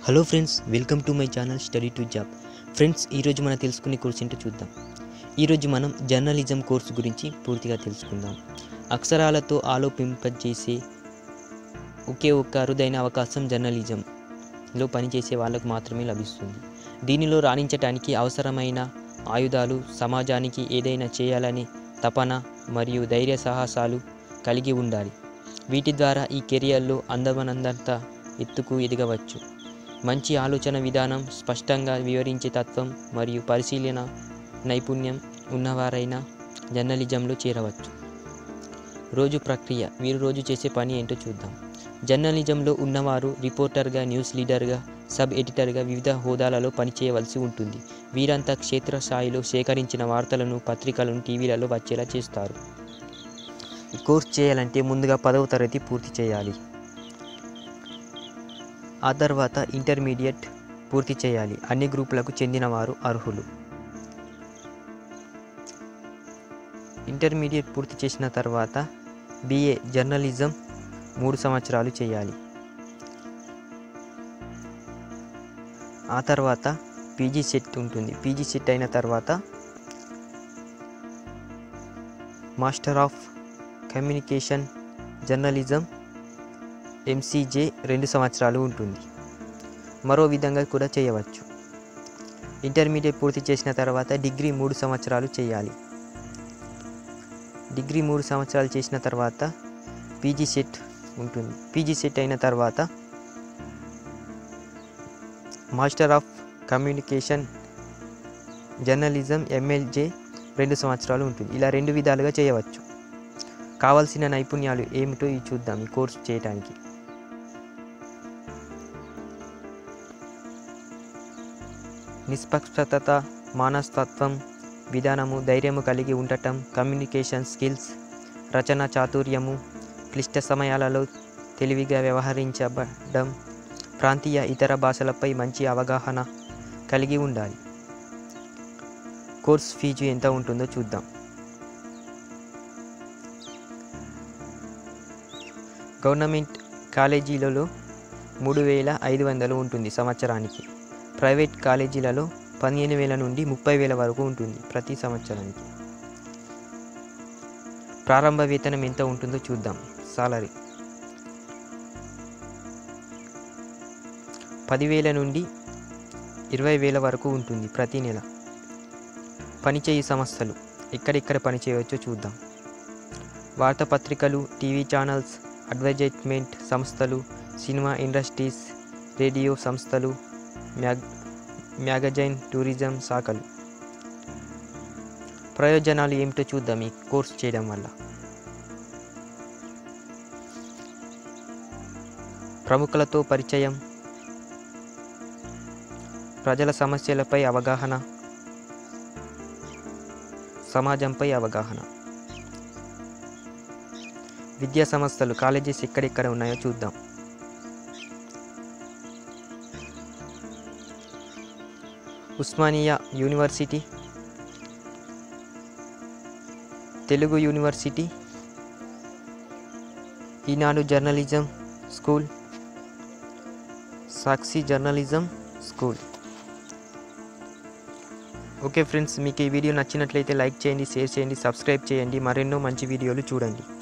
hello friends welcome to my channel study to job friends ఈరోజు మనం తెలుసుకునే course ఏంటో చూద్దాం ఈరోజు మనం జర్నలిజం కోర్సు గురించి పూర్తిగా తెలుసుకుందాం అక్షరాలతో ఆలోపింపజేసే ఒకే ఒక్క అరుదైన అవకాశం జర్నలిజంలో పనిచేసే వాళ్ళకు మాత్రమే లభిస్తుంది దీనిలో రాణించటానికి అవసరమైన ఆయుధాలు సమాజానికి ఏదైనా చేయాలని తపన మరియు ధైర్య సాహసాలు కలిగి ఉండాలి వీటి ద్వారా ఈ కెరియర్లో అందమనందంత ఎత్తుకు ఎదగవచ్చు మంచి ఆలోచన విధానం స్పష్టంగా వివరించే తత్వం మరియు పరిశీలన నైపుణ్యం ఉన్నవారైనా జర్నలిజంలో చేరవచ్చు రోజు ప్రక్రియ వీరు రోజు చేసే పని ఏంటో చూద్దాం జర్నలిజంలో ఉన్నవారు రిపోర్టర్గా న్యూస్ లీడర్గా సబ్ ఎడిటర్గా వివిధ హోదాలలో పనిచేయవలసి ఉంటుంది వీరంతా క్షేత్రస్థాయిలో సేకరించిన వార్తలను పత్రికలను టీవీలలో వచ్చేలా చేస్తారు ఈ కోర్స్ చేయాలంటే ముందుగా పదవ తరగతి పూర్తి చేయాలి ఆ తర్వాత ఇంటర్మీడియట్ పూర్తి చేయాలి అన్ని గ్రూపులకు చెందిన వారు అర్హులు ఇంటర్మీడియట్ పూర్తి చేసిన తర్వాత బిఏ జర్నలిజం మూడు సంవత్సరాలు చేయాలి ఆ తర్వాత పీజీ సెట్ ఉంటుంది పీజీ సెట్ అయిన తర్వాత master of communication journalism MCJ రెండు సంవత్సరాలు ఉంటుంది మరో విధంగా కూడా చేయవచ్చు ఇంటర్మీడియట్ పూర్తి చేసిన తర్వాత డిగ్రీ మూడు సంవత్సరాలు చేయాలి డిగ్రీ మూడు సంవత్సరాలు చేసిన తర్వాత పీజీ సెట్ ఉంటుంది పీజీ సెట్ అయిన తర్వాత master of communication journalism MLJ రెండు సంవత్సరాలు ఉంటుంది ఇలా రెండు విధాలుగా చేయవచ్చు కావాల్సిన నైపుణ్యాలు ఏమిటో ఇవి చూద్దాం ఈ కోర్సు చేయడానికి నిష్పక్షతత మానస్తత్వం విధానము ధైర్యము కలిగి ఉండటం కమ్యూనికేషన్ స్కిల్స్ రచన చాతుర్యము క్లిష్ట సమయాలలో తెలివిగా వ్యవహరించబడడం ప్రాంతీయ ఇతర భాషలపై మంచి అవగాహన కలిగి ఉండాలి కోర్స్ ఫీజు ఎంత ఉంటుందో చూద్దాం గవర్నమెంట్ కాలేజీలలో మూడు వేల ఐదు వందలు ఉంటుంది సంవత్సరానికి ప్రైవేట్ కాలేజీలలో పదిహేను వేల నుండి ముప్పై వేల వరకు ఉంటుంది ప్రతి సంవత్సరానికి ప్రారంభ వేతనం ఎంత ఉంటుందో చూద్దాం సాలరీ పదివేల నుండి ఇరవై వేల వరకు ఉంటుంది ప్రతి నెల పనిచేయు సంస్థలు ఎక్కడెక్కడ పనిచేయవచ్చో చూద్దాం వార్తాపత్రికలు టీవీ ఛానల్స్ అడ్వర్టైజ్మెంట్ సంస్థలు సినిమా ఇండస్ట్రీస్ రేడియో సంస్థలు మ్యాగ్ మ్యాగజైన్ టూరిజం శాఖలు ప్రయోజనాలు ఏమిటో చూద్దాం ఈ కోర్స్ చేయడం వల్ల ప్రముఖులతో పరిచయం ప్రజల సమస్యలపై అవగాహన సమాజంపై అవగాహన విద్యా సంస్థలు కాలేజెస్ ఎక్కడెక్కడ ఉన్నాయో చూద్దాం Osmania university Telugu university Eenadu journalism school Sakshi journalism school okay friends మీకు ఈ వీడియో నచ్చినట్లయితే లైక్ చేయండి షేర్ చేయండి సబ్స్క్రైబ్ చేయండి మరెన్నో మంచి వీడియోలు చూడండి